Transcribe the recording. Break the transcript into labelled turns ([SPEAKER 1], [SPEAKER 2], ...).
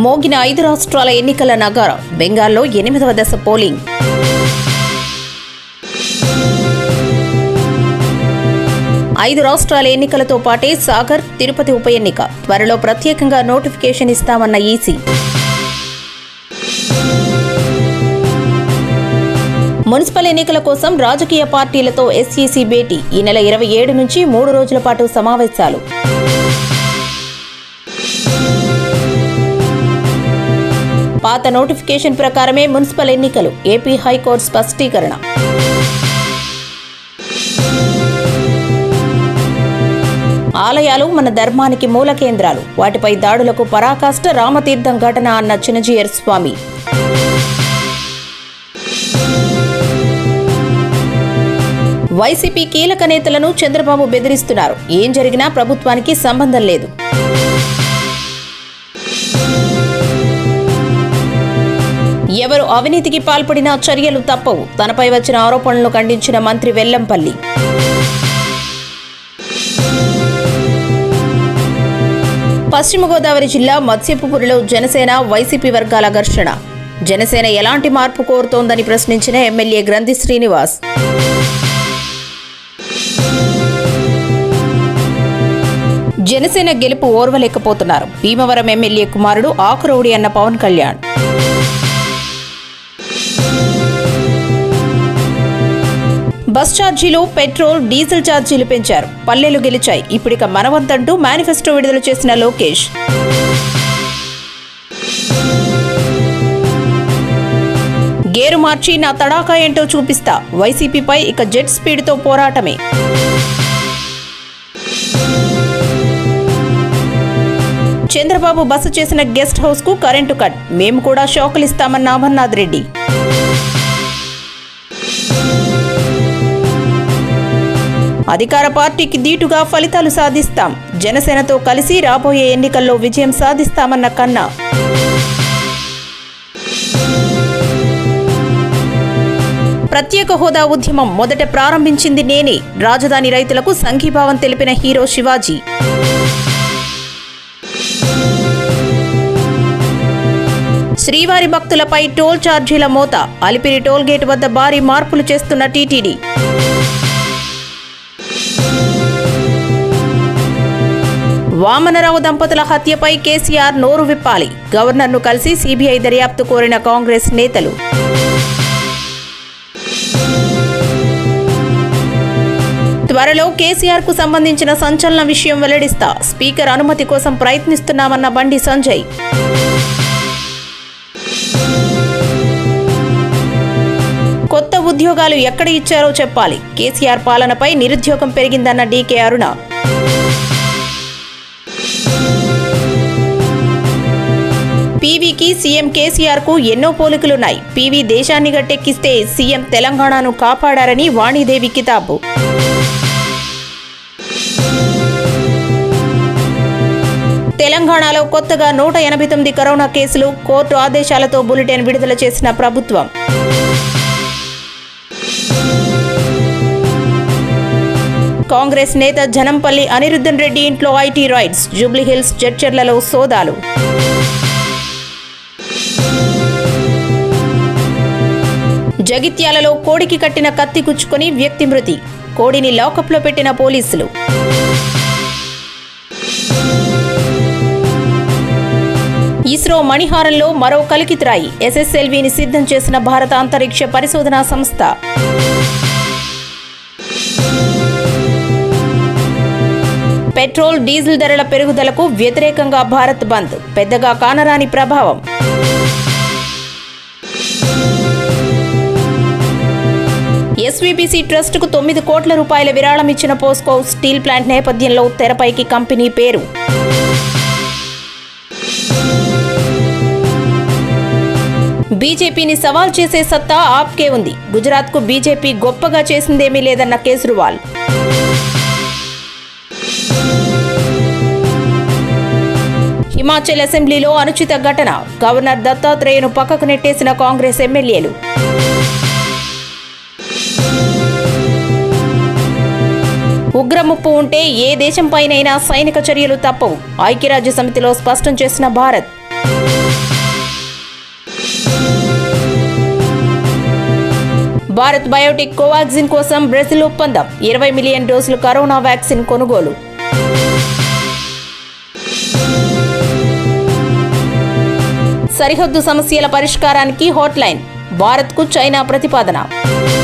[SPEAKER 1] మోగిన ఐదు రాష్ట్రాల ఎన్నికల నగారం బెంగాల్లో ఎనిమిదవ దశ పోలింగ్ ఐదు రాష్ట్రాల ఎన్నికలతో పాటే సాగర్ తిరుపతి ఉప ఎన్నిక త్వరలో ప్రత్యేకంగా నోటిఫికేషన్ ఇస్తామన్న ఈసీ మున్సిపల్ ఎన్నికల కోసం రాజకీయ పార్టీలతో ఎస్ఈసీ భేటీ ఈ నెల ఇరవై ఏడు నుంచి మూడు రోజుల పాటు సమావేశాలు పాత నోటిఫికేషన్ ప్రకారమే మున్సిపల్ ఎన్నికలు ఏపీ హైకోర్టు స్పష్టీకరణ ఆలయాలు మన ధర్మానికి మూల కేంద్రాలు వాటిపై దాడులకు పరాకాష్ట రామతీర్థం ఘటన అన్న చినజీయర్ స్వామి వైసీపీ కీలక నేతలను చంద్రబాబు బెదిరిస్తున్నారు ఏం జరిగినా ప్రభుత్వానికి సంబంధం లేదు ఎవరు అవినీతికి పాల్పడినా చర్యలు తప్పవు తనపై వచ్చిన ఆరోపణలను ఖండించిన మంత్రి వెల్లంపల్లి పశ్చిమ గోదావరి జిల్లా మత్స్యపుపురిలో జనసేన వైసీపీ వర్గాల ఘర్షణ జనసేన ఎలాంటి మార్పు కోరుతోందని ప్రశ్నించిన ఎమ్మెల్యే గ్రంథి శ్రీనివాస్ జనసేన గెలుపు ఓర్వలేకపోతున్నారు భీమవరం ఎమ్మెల్యే కుమారుడు ఆకురౌడి అన్న పవన్ కళ్యాణ్ బస్ ఛార్జీలు పెట్రోల్ డీజిల్ ఛార్జీలు పెంచారు పల్లెలు గెలిచాయి ఇప్పుడిక మనవంతంటూ మేనిఫెస్టో విడుదల చేసిన లోకేష్ గేరు మార్చి నా తడాకా ఏంటో చూపిస్తా వైసీపీపై ఇక జెట్ స్పీడ్తో పోరాటమే చంద్రబాబు బస చేసిన గెస్ట్ హౌస్ కు కరెంటు కట్ మేము కూడా షోకులిస్తామన్న అమర్నాథ్ రెడ్డి అధికార పార్టీకి దీటుగా ఫలితాలు సాధిస్తాం జనసేనతో కలిసి రాబోయే ఎన్నికల్లో విజయం సాధిస్తామన్న కన్నా ప్రత్యేక హోదా ఉద్యమం మొదట ప్రారంభించింది నేనే రాజధాని రైతులకు సంఘీభావం తెలిపిన హీరో శివాజీ శ్రీవారి భక్తులపై టోల్ ఛార్జీల మోత అలిపిరి టోల్ గేట్ వద్ద భారీ మార్పులు చేస్తున్న టీటీడీ వామనరావు దంపతుల హత్యపై కేసీఆర్ నోరు విప్పాలి గవర్నర్ను కలిసి సీబీఐ దర్యాప్తు కోరిన కాంగ్రెస్ నేతలు త్వరలో కేసీఆర్ కు సంబంధించిన సంచలన విషయం వెల్లడిస్తా స్పీకర్ అనుమతి కోసం ప్రయత్నిస్తున్నామన్న బండి సంజయ్ కొత్త ఉద్యోగాలు ఎక్కడ ఇచ్చారో చెప్పాలి కేసీఆర్ పాలనపై నిరుద్యోగం పెరిగిందన్న డీకే అరుణ పీవీకి సీఎం కేసీఆర్ కు ఎన్నో పోలికలున్నాయి పీవీ దేశాన్ని గట్టెక్కిస్తే సీఎం తెలంగాణను కాపాడారని వాణిదేవి కితాబు తెలంగాణలో కొత్తగా నూట ఎనభై తొమ్మిది కరోనా కేసులు కోర్టు ఆదేశాలతో బులెటిన్ విడుదల చేసిన ప్రభుత్వం కాంగ్రెస్ నేత జనంపల్లి అనిరుద్ధన్ రెడ్డి ఇంట్లో ఐటీ రైడ్స్ జూబ్లీహిల్స్ జడ్చర్లలో సోదాలు జగిత్యాలలో కోడికి కట్టిన కత్తి గుచ్చుకొని వ్యక్తి మృతి కోడిని లాకప్లో పెట్టిన పోలీసులు ఇస్రో మణిహారంలో మరో కలికితురాయి ఎస్ఎస్ఎల్వీని సిద్ధం చేసిన భారత అంతరిక్ష పరిశోధనా సంస్థ పెట్రోల్ డీజిల్ ధరల పెరుగుదలకు వ్యతిరేకంగా భారత్ బంద్ పెద్దగా కానరాని ప్రభావం ఎస్వీబీసీ ట్రస్టుకు తొమ్మిది కోట్ల రూపాయల విరాళం ఇచ్చిన పోస్కో స్టీల్ ప్లాంట్ నేపథ్యంలో తెరపైకి కంపెనీ పేరు బీజేపీని సవాల్ చేసే సత్తా ఆప్కే ఉంది గుజరాత్కు బీజేపీ గొప్పగా చేసిందేమీ లేదన్న కేజ్రీవాల్ హిమాచల్ అసెంబ్లీలో అనుచిత ఘటన గవర్నర్ దత్తాత్రేయను పక్కకు నెట్టేసిన కాంగ్రెస్ ఎమ్మెల్యేలు ఉగ్రముప్పు ఉంటే ఏ దేశంపైనైనా సైనిక చర్యలు తప్పవు ఐక్యరాజ్య సమితిలో స్పష్టం చేసిన భారత్ భారత్ బయోటిక్ కోవాక్సిన్ కోసం బ్రెజిల్ ఒప్పందం ఇరవై మిలియన్ డోసులు కరోనా వ్యాక్సిన్ కొనుగోలు సరిహద్దు సమస్యల పరిష్కారానికి హాట్లైన్ భారత్కు చైనా ప్రతిపాదన